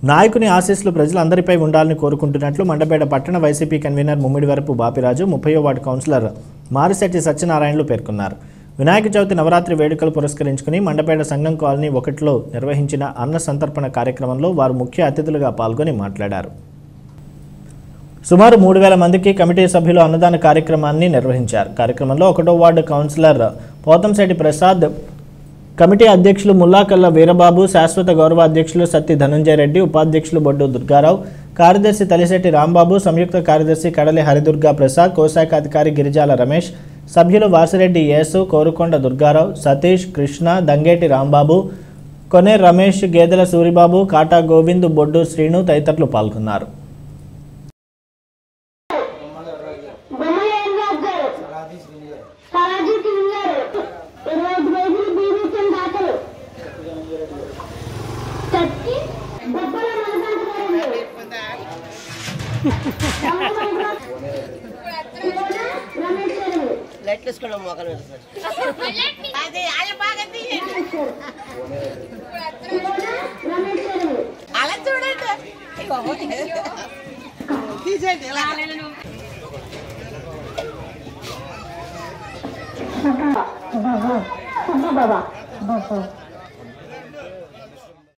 నాయకుని ఆశీస్సులు ప్రజలందరిపై ఉండాలని కోరుకుంటున్నట్లు మండపేట పట్టణ వైసీపీ కన్వీనర్ ముమ్మిడివరపు బాపిరాజు ముప్పయో వార్డు కౌన్సిలర్ మారిశెట్టి సత్యనారాయణలు పేర్కొన్నారు వినాయక చవితి నవరాత్రి వేడుకలు పురస్కరించుకుని మండపేట సంఘం కాలనీ ఒకటిలో నిర్వహించిన అన్న సంతర్పణ కార్యక్రమంలో వారు ముఖ్య అతిథులుగా పాల్గొని మాట్లాడారు సుమారు మూడు వేల మందికి కమిటీ సభ్యులు అన్నదాన కార్యక్రమాన్ని నిర్వహించారు కార్యక్రమంలో ఒకటో ward councillor Pothamsetti Prasad committee అధ్యక్షులు ముల్లాకల్ల వీరబాబు శాశ్వత గౌరవ అధ్యక్షులు సత్తి ధనంజయ రెడ్డి ఉపాధ్యక్షులు బొడ్డు దుర్గారావు కార్యదర్శి తలిశెట్టి రాంబాబు సంయుక్త కార్యదర్శి కడలి హరిదుర్గా ప్రసాద్ కోశాఖ అధికారి గిరిజాల రమేష్ సభ్యులు వాసిరెడ్డి యేసు కోరుకొండ దుర్గారావు సతీష్ కృష్ణ దంగేటి రాంబాబు కొనే రమేష్ గేదెల సూరిబాబు కాటా గోవింద్ బొడ్డు శ్రీను తదితరులు పాల్గొన్నారు బొమ్మలేరు గారు సరాజీ సింగ్ గారు ఇరవై ఐదు కేజీలు బీబీచంద్ దాతలు చచ్చి బొబ్బల మనకంట గారు రమేష్ గారు లైట్లు వేసుకోవడం మొక్కలు అది అలా బాగా తీయండి రమేష్ గారు అలా చూడండి తీసేయండి ఇలా బాబా బాబా బాబా